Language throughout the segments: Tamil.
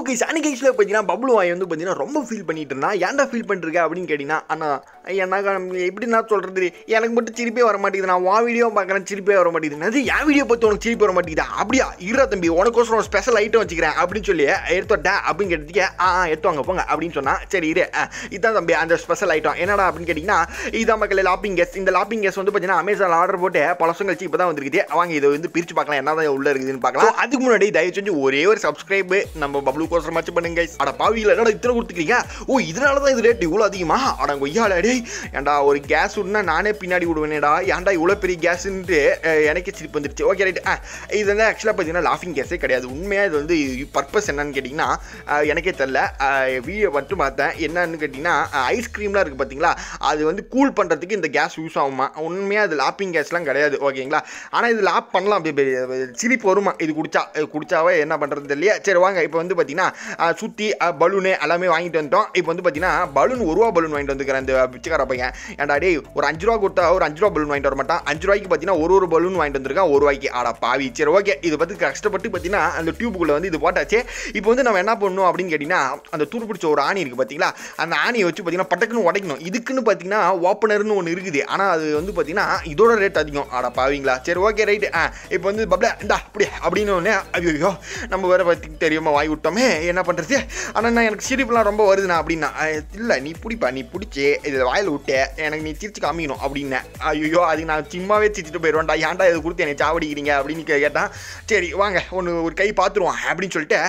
கைஸ் அன்னைக்கு கைஸில் பார்த்தீங்கன்னா பப்ளு வாய் வந்து பார்த்தீங்கன்னா ரொம்ப ஃபீல் பண்ணிட்டு இருந்தான் ஏன்டா ஃபீல் பண்ணிருக்க அப்படின்னு கேட்டிங்கன்னா அண்ணா எனக்கு எப்படி நான் சொல்கிறது எனக்கு மட்டும் சிரிப்பே வர மாட்டேங்குது நான் உன் வீடியோ பார்க்குறேன் சிரிப்பே வர மாட்டேங்குது அது என் வீடியோ பார்த்து உனக்கு சிரிப்பு வர மாட்டேங்குதா அப்படியா இருடா தம்பி உனக்கோசரம் ஸ்பெஷல் ஐட்டம் வச்சுக்கிறேன் அப்படின்னு சொல்லி எடுத்துட்டேன் அப்படின்னு கேட்டதுக்கு ஆ ஆ, எடுத்து வாங்க போங்க அப்படின்னு சொன்னா சரி இரு ஆ, இதான் தம்பி அந்த ஸ்பெஷல் ஐட்டம் என்னடா அப்படின்னு கேட்டிங்கன்னா இதான் மக்கள் லாப்பிங் கேஸ் இந்த லாப்பிங் கேஸ் வந்து பார்த்தீங்கன்னா அமேசான் ஆர்டர் போட்டு பல வருஷம் கழிச்சு இப்போ தான் வந்திருக்குது வாங்க இதை வந்து பிரித்து பார்க்கலாம் என்ன தான் உள்ள இருக்குதுன்னு பார்க்கலாம் So, அதுக்கு முன்னாடி தயவு செஞ்சு ஒரே ஒரு சப்ஸ்கிரைப் நம்ம பப்ளு கோசரம் மச்சு பண்ணுங்க guys. அட பாவியில் என்னடா இத்தனை கொடுத்துக்கிறீங்க ஓ இதனால தான் இது ரேட் இவ்வளோ அதிகமா அட கொய்யால டேய் ஏன்டா ஒரு கேஸ் விட்னா நானே பின்னாடி விடுவேனேடா ஏன்டா இவ்வளோ பெரிய கேஸ்ன்ட்டு எனக்கே சிரிப்பு வந்துருச்சு ஓகே ரைட் இது வந்து ஆக்சுவலாக பார்த்தீங்கன்னா லாஃபிங் கேஸே கிடையாது உண்மையாக இது வந்து பர்பஸ் என்னன்னு கேட்டிங்கன்னா அஹ், எனக்கே தெரில வீடியோ மட்டும் பார்த்தேன் என்னன்னு கேட்டிங்கன்னா ஐஸ்கிரீம்லாம் இருக்குது பார்த்தீங்களா அது வந்து கூல் பண்ணுறதுக்கு இந்த கேஸ் யூஸ் ஆகுமா உண்மையாக அது லாப்பிங் கேஸ்லாம் கிடையாது ஓகேங்களா ஆனால் இது லாப் பண்ணலாம் அப்படி அப்படி சிரிப்பு வருமா இது குடிச்சா இது குடிச்சாவே என்ன பண்ணுறது இல்லையா சரி வாங்க இப்போ வந்து பார்த்தீங்கன்னா சுற்றி பலூனு எல்லாமே வாங்கிட்டு வந்துட்டோம் இப்போ வந்து பார்த்தீங்கன்னா பலூன் ஒரு ரூபா பலூன் வாங்கிட்டு வந்துக்கிறேன் இந்த பிச்சைக்கார பையன் ஏன்டா டேய் ஒரு அஞ்சு ரூபா கொடுத்தா ஒரு அஞ்சு ரூபா பலூன் வாங்கிட்டு வர மாட்டான் அஞ்சு ரூபாய்க்கு பார்த்தீங்கன்னா ஒரு ஒரு பலூன் வாங்கிட்டு வந்திருக்கான் ஒரு ரூபாய்க்கு ஆடா பாவி சரி ஓகே இது பற்றி கஷ்டப்பட்டு பார்த்தீங்கன்னா அந்த டியூபுக்குள்ளே வந்து இது போட்டாச்சு இப்போ வந்து நம்ம என்ன பண்ணணும் அப்படின்னு கேட்டிங்கன்னா அந்த துரு பிடிச்ச ஒரு ஆணி இருக்குது பார்த்தீங்களா அந்த ஆணியை வச்சு பார்த்தீங்கன்னா பட்டக்குன்னு உடைக்கணும் இதுக்குன்னு பார்த்தீங்கன்னா ஓப்பனர்னு ஒன்று இருக்குது ஆனால் அது வந்து பார்த்தீங்கன்னா இதோட ரேட் அதிகம் ஆடா பாவீங்களா சரி ஓகே ரைட்டு ஆ இப்போ வந்து பப்ள இந்தா அப்படி அப்படின்னு ஒன்று ஐயோ நம்ம வேற பற்றி தெரியாமல் வாங்கி விட்டோமே என்ன பண்ணுறது ஆனால் நான் எனக்கு சிரிப்புலாம் ரொம்ப வருதுண்ணா அப்படின்னா இல்லை நீ பிடிப்பா நீ பிடிச்சி இதை வாயில் விட்டு எனக்கு நீ சிரிச்சு காமிக்கணும் அப்படின்னேன் ஐயோ அது நான் சும்மாவே சிரிச்சுட்டு போயிடுவேன்டா ஏன்டா இதை கொடுத்து என்னை சாவடிக்கிறீங்க அப்படின்னு கே- கேட்டான் சரி வாங்க ஒன்று ஒரு கை பார்த்துருவான் அப்படின்னு சொல்லிட்டு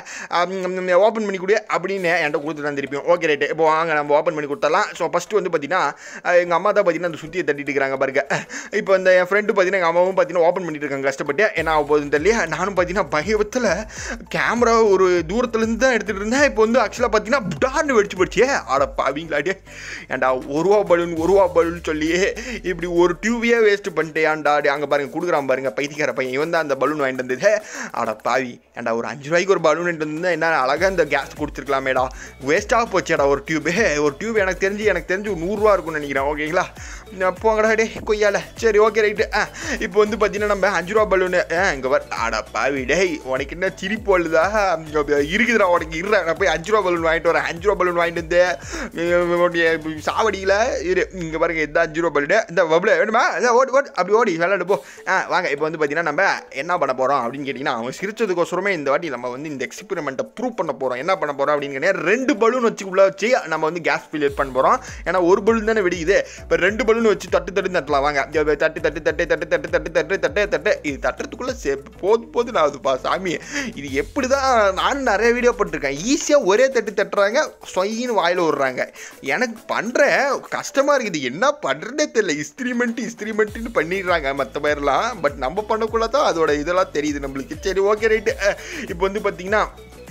ஓப்பன் பண்ணி கொடு அப்படின்னு என்கிட்ட கொடுத்துட்டு திருப்பியும் ஓகே ரைட்டு இப்போ வாங்க நம்ம ஓப்பன் பண்ணி கொடுத்துடலாம் ஸோ ஃபஸ்ட்டு வந்து பார்த்தீங்கன்னா எங்கள் அம்மா தான் பார்த்தீங்கன்னா அந்த சுற்றியை தட்டிட்டு இருக்காங்க பாருங்க இப்போ இந்த என் ஃப்ரெண்டு பார்த்தீங்கன்னா எங்கள் அம்மாவும் பார்த்தீங்கன்னா ஓப்பன் பண்ணிட்டு இருக்காங்க கஷ்டப்பட்டு என்ன ஆக போகுதுன்னு தெரியல நானும் பார்த்தீங்கன்னா பயத்தில் கேமரா ஒரு தூரத்துலேருந்து தான் எடுத்துகிட்டு இருந்தேன் இப்போ வந்து ஆக்சுவலாக பார்த்தீங்கன்னா புடான்னு வெடிச்சு போச்சு ஆட பாவீங்களாடே ஏன்டா ஒரு ரூபா பலூன் ஒரு ரூபா பலூன் சொல்லி இப்படி ஒரு டியூபையே வேஸ்ட் பண்ணிட்டேன்டா அங்கே பாருங்க கொடுக்குறான் பாருங்க பைத்தியக்கார பையன் இவன் தான் அந்த பலூன் வாங்கிட்டு வந்தது ஆட பாவி ஏன்டா ஒரு அஞ்சு ரூபாய்க்கு ஒரு பலூன் வாங்கிட்டு வந்தா என்ன அழகாக இந்த கேஸ் கொடுத்துருக்கலாமேடா வேஸ்ட்டாக போச்சேடா ஒரு டியூபு ஒரு டியூப் எனக்கு தெரிஞ்சு எனக்கு தெரிஞ்சு ஒரு நூறுரூவா இருக்கும்னு நினைக்கிறேன் ஓகேங்களா நான் போங்கடா டே கொய்யால சரி ஓகே ரைட்டு ஆ இப்போ வந்து பார்த்தீங்கன்னா நம்ம அஞ்சு ரூபா பலூனு ஆ இங்கே வர ஆடா பாவி டேய் உனக்கு என்ன சிரிப்பு வருதா இங்க இருக்குதுடா உனக்கு இருடா நான் போய் அஞ்சு ரூபா பலூன் வாங்கிட்டு வரேன் அஞ்சு ரூபா பலூன் வாங்கிட்டு வந்து உன்னுடைய சாவடியில் இரு இங்கே பாருங்க இந்த அஞ்சு ரூபா பலூனு இந்த பபுல வேணுமா இதான் ஓடி ஓடி அப்படி ஓடி விளையாடு போ ஆ வாங்க இப்போ வந்து பார்த்தீங்கன்னா நம்ம என்ன பண்ண போகிறோம் அப்படின்னு கேட்டிங்கன்னா அவன் சிரிச்சதுக்கோசரமே இந்த வாட்டி நம்ம வந்து இந்த எக்ஸ்பெரிமெண்ட்டை ப்ரூவ் பண்ண போகிறோம் என்ன பண்ண போகிறோம் அப்படின்னு கேட்டீங்கன்னா ரெண்டு பலூன் வச்சு உள்ள வச்சு நம்ம வந்து கேஸ் ஃபில் பண்ண போகிறோம் ஏன்னா ஒரு பலூன் தானே வெடிக்குது இப்போ ரெண்டு பலூன் வச்சு தட்டு தட்டு தட்டலாம் வாங்க இங்க தட்டு தட்டு தட்டு தட்டு தட்டு தட்டு தட்டு தட்டு தட்டு இது தட்டுறதுக்குள்ளே சே போது போது நான் அதுப்பா சாமி இது எப்படி தான் நான் நிறைய வீடியோ போட்டிருக்கேன் ஈஸியாக ஒரே தட்டு தட்டுறாங்க சொயின்னு வாயில் விடுறாங்க எனக்கு பண்ணுற கஷ்டமாக இருக்குது என்ன பண்ணுறதே தெரியல இஸ்திரிமெண்ட் இஸ்திரிமெண்ட்டுன்னு பண்ணிடுறாங்க மற்ற பேர்லாம் பட் நம்ம பண்ணக்குள்ள தான் அதோட இதெல்லாம் தெரியுது நம்மளுக்கு சரி ஓகே ரைட்டு இப்போ வந்து பார்த்தீங்கன்னா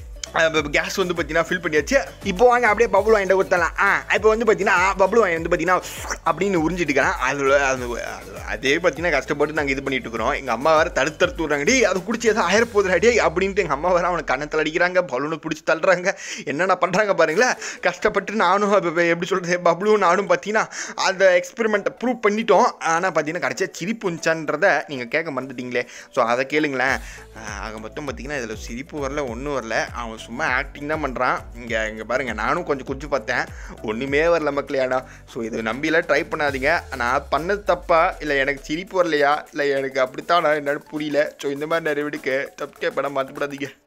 கேஸ் வந்து பார்த்தீங்கன்னா ஃபில் பண்ணியாச்சு இப்போ வாங்க அப்படியே பபுள் வாங்கிட்டு கொடுத்தலாம் ஆ இப்போ வந்து பார்த்தீங்கன்னா பபுள் வாங்கி வந்து பார்த்தீங்கன்னா அப்படின்னு உறிஞ்சிட்டு இருக்கிறேன் அது அது அது- அதே பார்த்தீங்கன்னா கஷ்டப்பட்டு நாங்கள் இது பண்ணிட்டு இருக்கிறோம் எங்கள் அம்மா வேறு தடுத்து தடுத்து விட்றாங்க டேய் அது பிடிச்சி எதாவது ஆயிர போதுடா டேய் அப்படின்ட்டு எங்கள் அம்மா வேறு அவனை கண்ணத்தில் அடிக்கிறாங்க பலூனை பிடிச்சி தள்ளுறாங்க என்னென்ன பண்ணுறாங்க பாருங்களேன் கஷ்டப்பட்டு நானும் அப்ப- இப்ப எப்படி சொல்கிறது பப்ளும் நானும் பார்த்தீங்கன்னா அந்த எக்ஸ்பெரிமெண்ட்டை ப்ரூவ் பண்ணிட்டோம் ஆனால் பார்த்தீங்கன்னா கடைசியாக சிரிப்பு வந்துச்சான்றதை நீங்கள் கேட்க மறந்துட்டீங்களே ஸோ அதை கேளுங்களேன் ஆஹ் ஆக மொத்தம் பார்த்தீங்கன்னா இதில் சிரிப்பு வரல ஒன்றும் வரல அவன் சும்மா ஆக்டிங் தான் பண்ணுறான் இங்கே இங்கே பாருங்கள் நானும் கொஞ்சம் குஞ்சு பார்த்தேன் ஒன்றுமே வரல மக்களே ஆனால் ஸோ இதை நம்பிலாம் ட்ரை பண்ணாதீங்க நான் பண்ணது தப்பா இல்லை எனக்கு சிரிப்பு வரலையா இல்லை எனக்கு அப்படித்தான் நான் என்னன்னு புரியல ஸோ இந்த மாதிரி நிறைய வீடுக்கு தப்பு பண்ண மாற்றப்படாதீங்க